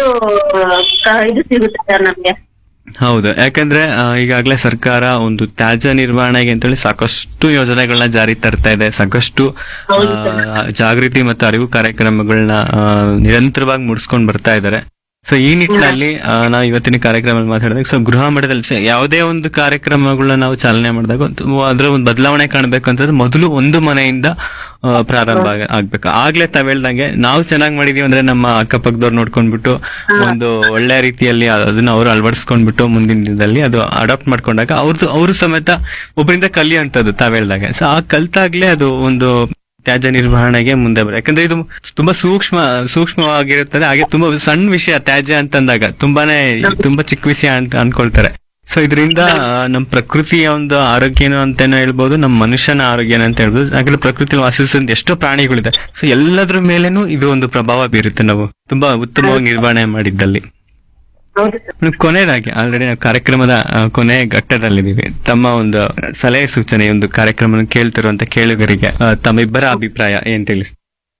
ಕ- ಇದು ಸಿಗುತ್ತೆ ಸರ್ ನಮ್ಗೆ ಹೌದು ಯಾಕಂದ್ರೆ ಆ, ಈಗಾಗ್ಲೇ ಸರ್ಕಾರ ಒಂದು ತ್ಯಾಜ್ಯ ನಿರ್ವಹಣೆಗೆ ಅಂತೇಳಿ ಸಾಕಷ್ಟು ಯೋಜನೆಗಳನ್ನ ಜಾರಿ ತರ್ತಾ ಇದೆ ಸಾಕಷ್ಟು ಆ, ಜಾಗೃತಿ ಮತ್ತು ಅರಿವು ಕಾರ್ಯಕ್ರಮಗಳನ್ನ ಆ, ನಿರಂತರವಾಗಿ ಮೂಡಿಸ್ಕೊಂಡು ಬರ್ತಾ ಇದ್ದಾರೆ ಸೊ ಈ ನಿಟ್ಟಿನಲ್ಲಿ ಆ, ನಾವು ಇವತ್ತಿನ ಕಾರ್ಯಕ್ರಮದಲ್ಲಿ ಮಾತಾಡಿದಾಗ ಸೊ ಗೃಹ ಮಟ್ಟದಲ್ಲಿ ಸ- ಯಾವುದೇ ಒಂದು ಕಾರ್ಯಕ್ರಮಗಳನ್ನ ನಾವು ಚಾಲನೆ ಮಾಡಿದಾಗ ಒಂದು- ಅದರ ಒಂದು ಬದಲಾವಣೆ ಕಾಣಬೇಕು ಅಂತಂದ್ರೆ ಮೊದಲು ಒಂದು ಮನೆಯಿಂದ ಆ, ಪ್ರಾರಂಭ ಆಗ- ಆಗ್ಬೇಕು ಆಗ್ಲೇ ತಾವ್ ಹೇಳ್ದಂಗೆ ನಾವು ಚೆನ್ನಾಗಿ ಮಾಡಿದೀವಿ ಅಂದ್ರೆ ನಮ್ಮ ಅಕ್ಕಪಕ್ಕದವ್ರು ನೋಡ್ಕೊಂಡ್ಬಿಟ್ಟು ಒಂದು ಒಳ್ಳೆ ರೀತಿಯಲ್ಲಿ ಅದನ್ನ ಅವರು ಅಳವಡಿಸ್ಕೊಂಡ್ಬಿಟ್ಟು ಮುಂದಿನ ದಿನದಲ್ಲಿ ಅದು ಅಡಾಪ್ಟ್ ಮಾಡ್ಕೊಂಡಾಗ ಅವ್ರದ್ದು ಅವರು ಸಮೇತ ಒಬ್ಬರಿಂದ ಕಲಿಯುವಂಥದ್ದು ತಾವ್ ಹೇಳ್ದಾಗೆ ಸೊ ಆ ಕಲ್ತಾಗ್ಲೇ ಅದು ಒಂದು ತ್ಯಾಜ್ಯ ನಿರ್ವಹಣೆಗೆ ಮುಂದೆ ಬರ ಯಾಕಂದ್ರೆ ಇದು ತುಂಬಾ ಸೂಕ್ಷ್ಮ ಸೂಕ್ಷ್ಮವಾಗಿರುತ್ತದೆ ಹಾಗೆ ತುಂಬಾ ಸಣ್ಣ ವಿಷಯ ತ್ಯಾಜ್ಯ ಅಂತಂದಾಗ ತುಂಬಾನೇ ತುಂಬಾ ಚಿಕ್ಕ ವಿಷಯ ಅಂತ ಅನ್ಕೊಳ್ತಾರೆ ಸೊ ಇದರಿಂದ ನಮ್ಮ ಪ್ರಕೃತಿಯ ಒಂದು ಆರೋಗ್ಯನೂ ಅಂತಾನು ಹೇಳ್ಬೋದು ನಮ್ಮ ಮನುಷ್ಯನ ಆರೋಗ್ಯನ ಅಂತ ಹೇಳ್ಬೋದು ಯಾಕಂದ್ರೆ ಪ್ರಕೃತಿ ವಾಸಿಸುವಂತ ಎಷ್ಟೋ ಪ್ರಾಣಿಗಳಿದೆ ಸೊ ಎಲ್ಲದ್ರ ಮೇಲೇನು ಇದು ಒಂದು ಪ್ರಭಾವ ಬೀರುತ್ತೆ ನಾವು ತುಂಬಾ ಉತ್ತಮವಾಗಿ ನಿರ್ವಹಣೆ ಮಾಡಿದ್ದಲ್ಲಿ ಹೌದು ಸರ್ ಇನ್ನು ಕೊನೆಯದಾಗಿ ಆಲ್ರೆಡಿ ನಾವು ಕಾರ್ಯಕ್ರಮದ ಆ, ಕೊನೆಯ ಘಟ್ಟದಲ್ಲಿದ್ದೀವಿ ತಮ್ಮ ಒಂದು ಸಲಹೆ ಸೂಚನೆ ಒಂದು ಕಾರ್ಯಕ್ರಮ ಕೇಳ್ತಿರುವಂತ ಕೇಳುಗರಿಗೆ ಆ, ತಮ್ಮಿಬ್ಬರ ಅಭಿಪ್ರಾಯ ಏನ್ ತಿಳಿಸ್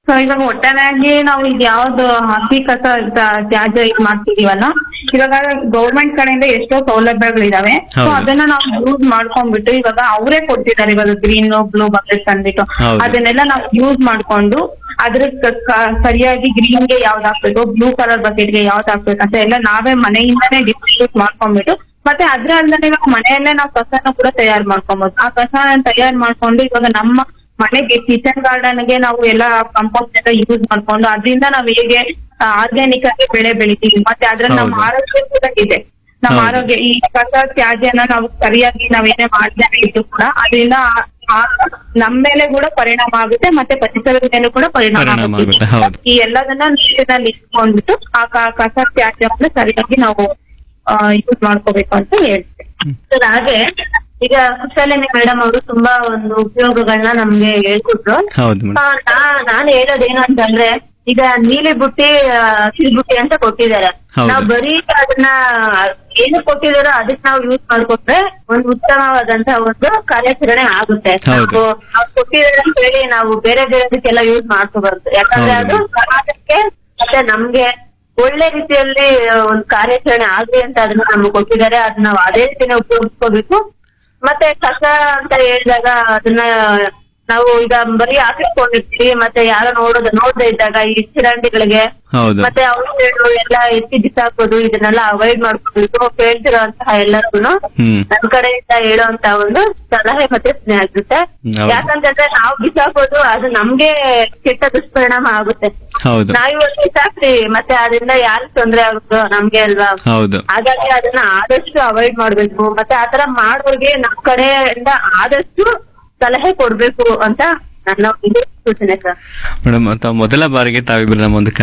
ಸೊ ಇವಾಗ ಒಟ್ಟಾರೆಯಾಗಿ ನಾವು ಈಗ ಯಾವ್ದು ಹಸಿ ಕಸ ತ- ತ್ಯಾಜ್ಯ ಇದ್ ಮಾಡ್ತಿದೀವಲ್ಲ ಇವಾಗ ಗೌರ್ಮೆಂಟ್ ಕಡೆಯಿಂದ ಎಷ್ಟೋ ಸೌಲಭ್ಯಗಳಿದಾವೆ ಸೊ ಹೌದು. ಅದನ್ನ ನಾವು ಯೂಸ್ ಮಾಡ್ಕೊಂಡ್ಬಿಟ್ಟು ಇವಾಗ ಅವರೇ ಕೊಡ್ತಿದ್ದಾರೆ ಇವಾಗ ಗ್ರೀನ್ ಬ್ಲೂ ಬಕೆಟ್ ಅಂದ್ಬಿಟ್ಟು ಹೌದು. ಅದನ್ನೆಲ್ಲ ನಾವು ಯೂಸ್ ಮಾಡ್ಕೊಂಡು ಅದ್ರ ಕ- ಕ- ಸರಿಯಾಗಿ ಗ್ರೀನ್ ಗೆ ಯಾವ್ದು ಹಾಕ್ಬೇಕು ಬ್ಲೂ ಕಲರ್ ಬಕೆಟ್ ಗೆ ಯಾವ್ದು ಹಾಕ್ಬೇಕು ಅಂತ ಎಲ್ಲ ನಾವೇ ಮನೆಯಿಂದಾನೇ ಡಿಸ್ಟ್ರಿಬ್ಯೂಟ್ ಮಾಡ್ಕೊಂಡ್ಬಿಟ್ಟು ಮತ್ತೆ ಅದ್ರ ಅಲ್ಲದೆ ಇವಾಗ ಮನೆಯಲ್ಲೇ ನಾವು ಕಸನ ಕೂಡ ತಯಾರು ಮಾಡ್ಕೊಬಹುದು ಆ ಕಸನ ತಯಾರು ಮಾಡ್ಕೊಂಡು ಇವಾಗ ನಮ್ಮ ಮನೆಗೆ ಕಿಚನ್ ಗಾರ್ಡನ್ ಗೆ ನಾವು ಎಲ್ಲ ಕಂಪೋಸ್ಟ್ ಎಲ್ಲ ಯೂಸ್ ಮಾಡ್ಕೊಂಡು ಅದರಿಂದ ನಾವ್ ಹೇಗೆ ಆರ್ಗ್ಯಾನಿಕ್ ಆಗಿ ಬೆಳೆ ಬೆಳಿತೀವಿ ಮತ್ತೆ ಅದ್ರಲ್ಲಿ ನಮ್ಮ ಹೌದು. ಆರೋಗ್ಯ ಕೂಡ ಇದೆ ನಮ್ಮ ಹೌದು. ಆರೋಗ್ಯ ಈ ಕಸ ತ್ಯಾಜ್ಯನ ನಾವು ಸರಿಯಾಗಿ ನಾವೇನೇ ಮಾಡ್ದೇನೆ ಇದ್ದು ಕೂಡ ಅದರಿಂದ ಆ- ಆ- ನಮ್ಮ ಮೇಲೆ ಕೂಡ ಪರಿಣಾಮ ಆಗುತ್ತೆ ಮತ್ತೆ ಪರಿಸರದ ಮೇಲೆ ಕೂಡ ಪರಿಣಾಮ ಪರಿಣಾಮ ಆಗುತ್ತೆ, ಹೌದು. ಆಗುತ್ತೆ ಈ ಎಲ್ಲದನ್ನ ನೀರಿನಲ್ಲಿ ಇಟ್ಕೊಂಡ್ಬಿಟ್ಟು ಆ ಕ- ಕಸ ತ್ಯಾಜ್ಯವನ್ನು ಸರಿಯಾಗಿ ನಾವು ಯೂಸ್ ಮಾಡ್ಕೋಬೇಕು ಅಂತ ಹೇಳ್ತೇವೆ ಸರ್ ಹಾಗೆ ಈಗ ಕುಶಾಲಿನಿ ಮೇಡಮ್ ಅವರು ತುಂಬಾ ಒಂದು ಉಪಯೋಗಗಳನ್ನ ನಮ್ಗೆ ಹೇಳ್ಕೊಟ್ರು ಹೌದು ಮೇಡಮ್ ಆ, ನಾ- ನಾನು ಹೇಳೋದೇನು ಅಂತಂದ್ರೆ ಈಗ ನೀಲಿ ಬುಟ್ಟಿ ಆ, ಹಸಿರು ಬುಟ್ಟಿ ಅಂತ ಕೊಟ್ಟಿದ್ದಾರೆ ಹೌದು. ನಾವು ಬರೀ ಅದನ್ನ ಏನು ಕೊಟ್ಟಿದಾರೋ ಅದಕ್ಕೆ ನಾವು ಯೂಸ್ ಮಾಡ್ಕೊಟ್ರೆ ಒಂದು ಉತ್ತಮವಾದಂತ ಒಂದು ಕಾರ್ಯಾಚರಣೆ ಆಗುತ್ತೆ ಹೌದು. ನಾವು ಅವ್ರು ಕೊಟ್ಟಿದ್ದಾರೆ ಅಂತ ಹೇಳಿ ನಾವು ಬೇರೆ ಬೇರೆದಕ್ಕೆಲ್ಲ ಯೂಸ್ ಮಾಡ್ಕೋಬಾರ್ದು ಯಾಕಂದ್ರೆ ಹೌದು. ಅದು ಸಮಾಜಕ್ಕೆ ಮತ್ತೆ ನಮ್ಗೆ ಒಳ್ಳೆ ರೀತಿಯಲ್ಲಿ ಒಂದು ಕಾರ್ಯಾಚರಣೆ ಆಗ್ಲಿ ಅಂತ ಅದನ್ನ ನಮ್ಗೆ ಕೊಟ್ಟಿದ್ದಾರೆ ಅದನ್ನ ನಾವು ಅದೇ ರೀತಿನೇ ಉಪಯೋಗಿಸ್ಕೋಬೇಕು ಮತ್ತೆ ಕಸ ಅಂತ ಹೇಳಿದಾಗ ಅದನ್ನ ನಾವು ಈಗ ಬರೀ ಹಾಕಿಸ್ಕೊಂಡಿರ್ತೀವಿ ಮತ್ತೆ ಯಾರೋ ನೋಡೋದು ನೋಡದೇ ಇದ್ದಾಗ ಈ ಚಿರಂಡಿಗಳಿಗೆ ಹೌದು ಮತ್ತೆ ಔಷಧಿಗಳು ಎಲ್ಲ ಎತ್ತಿ ಬಿಸಾಕೋದು ಇದನ್ನೆಲ್ಲ ಅವಾಯ್ಡ್ ಮಾಡ್ಕೋಬೇಕು ಕೇಳ್ತಿರೋಂತಹ ಎಲ್ಲರಿಗೂ ಹ್ಮ್ ನನ್ ಕಡೆಯಿಂದ ಹೇಳೋಂತ ಒಂದು ಸಲಹೆ ಮತ್ತೆ ಸ್ನೇಹ ಆಗುತ್ತೆ ಹ್ಮ್, ಹೌದು. ಯಾಕಂತಂದ್ರೆ ನಾವು ಬಿಸಾಕೋದು ಅದು ನಮ್ಗೆ ಕೆಟ್ಟ ದುಷ್ಪರಿಣಾಮ ಆಗುತ್ತೆ ಹೌದು ನಾವ್ ಇವತ್ತು ಬಿಸಾಕ್ತಿವಿ ಮತ್ತೆ ಅದರಿಂದ ಯಾರು ತೊಂದ್ರೆ ಆಗುತ್ತೋ ನಮ್ಗೆ ಅಲ್ವಾ ಹೌದು ಹಾಗಾಗಿ ಅದನ್ನ ಆದಷ್ಟು ಅವಾಯ್ಡ್ ಮಾಡ್ಬೇಕು ಮತ್ತೆ ಆತರ ಮಾಡೋರ್ಗೆ ನಮ್ ಕಡೆಯಿಂದ ಆದಷ್ಟು ಸಲಹೆ ಕೊಡ್ಬೇಕು ಅಂತ ನನ್ನ ಒಂದು ಸೂಚನೆ ಸರ್ ಮೇಡಮ್ ತಾವು ಮೊದಲ ಬಾರಿಗೆ ತಾವಿಬ್ಬರು ನಮ್ಮ ಒಂದು